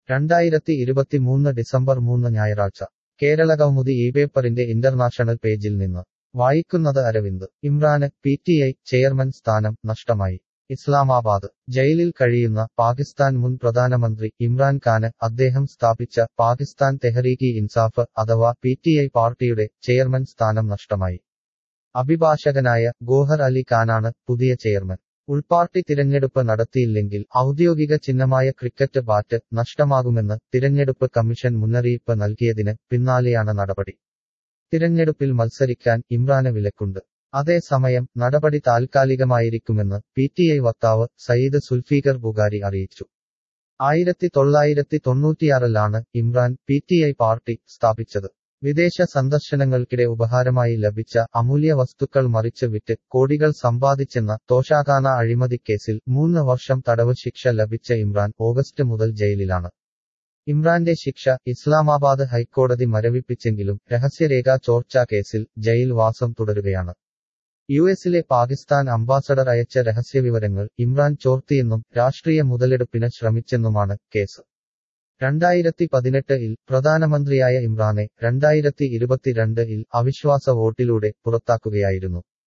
രണ്ടായിരത്തി ഇരുപത്തിമൂന്ന് ഡിസംബർ മൂന്ന് ഞായറാഴ്ച കേരള കൗമുദി ഈ പേപ്പറിന്റെ ഇന്റർനാഷണൽ പേജിൽ നിന്ന് വായിക്കുന്നത് അരവിന്ദ് ഇമ്രാന് പി ടി ഐ ചെയർമാൻ സ്ഥാനം നഷ്ടമായി ഇസ്ലാമാബാദ് ജയിലിൽ കഴിയുന്ന പാകിസ്ഥാൻ മുൻ പ്രധാനമന്ത്രി ഇമ്രാൻ ഖാന് അദ്ദേഹം സ്ഥാപിച്ച പാകിസ്ഥാൻ തെഹരീക്കി ഇൻസാഫ് അഥവാ പി ടി ഐ പാർട്ടിയുടെ ചെയർമാൻ സ്ഥാനം നഷ്ടമായി അഭിഭാഷകനായ ഗോഹർ അലി ഖാനാണ് പുതിയ ചെയർമാൻ ഉൾപാർട്ടി തിരഞ്ഞെടുപ്പ് നടത്തിയില്ലെങ്കിൽ ഔദ്യോഗിക ചിഹ്നമായ ക്രിക്കറ്റ് ബാറ്റ് നഷ്ടമാകുമെന്ന് തിരഞ്ഞെടുപ്പ് കമ്മീഷൻ മുന്നറിയിപ്പ് നൽകിയതിന് പിന്നാലെയാണ് നടപടി തിരഞ്ഞെടുപ്പിൽ മത്സരിക്കാൻ ഇമ്രാന് വിലക്കുണ്ട് അതേസമയം നടപടി താൽക്കാലികമായിരിക്കുമെന്ന് പി ടി ഐ വക്താവ് സയ്യിദ് സുൽഫീഖർ ബുഗാരി അറിയിച്ചു ആയിരത്തി തൊള്ളായിരത്തി തൊണ്ണൂറ്റിയാറിലാണ് Imran P T I party സ്ഥാപിച്ചത് വിദേശ സന്ദർശനങ്ങൾക്കിടെ ഉപഹാരമായി ലഭിച്ച അമൂല്യ വസ്തുക്കൾ മറിച്ച് വിറ്റ് കോടികൾ സമ്പാദിച്ചെന്ന തോഷാഖാന അഴിമതിക്കേസിൽ മൂന്ന് വർഷം തടവ് ശിക്ഷ ലഭിച്ച ഇമ്രാൻ ഓഗസ്റ്റ് മുതൽ ജയിലിലാണ് ഇമ്രാന്റെ ശിക്ഷ ഇസ്ലാമാബാദ് ഹൈക്കോടതി മരവിപ്പിച്ചെങ്കിലും രഹസ്യരേഖാ ചോർച്ചാ കേസിൽ ജയിൽ വാസം തുടരുകയാണ് യു എസിലെ പാകിസ്ഥാൻ അംബാസഡർ അയച്ച രഹസ്യവിവരങ്ങൾ ഇമ്രാൻ ചോർത്തിയെന്നും രാഷ്ട്രീയ മുതലെടുപ്പിന് ശ്രമിച്ചെന്നുമാണ് കേസ് രണ്ടായിരത്തി പതിനെട്ടിൽ പ്രധാനമന്ത്രിയായ ഇമ്രാനെ രണ്ടായിരത്തി ഇരുപത്തിരണ്ടിൽ അവിശ്വാസ വോട്ടിലൂടെ പുറത്താക്കുകയായിരുന്നു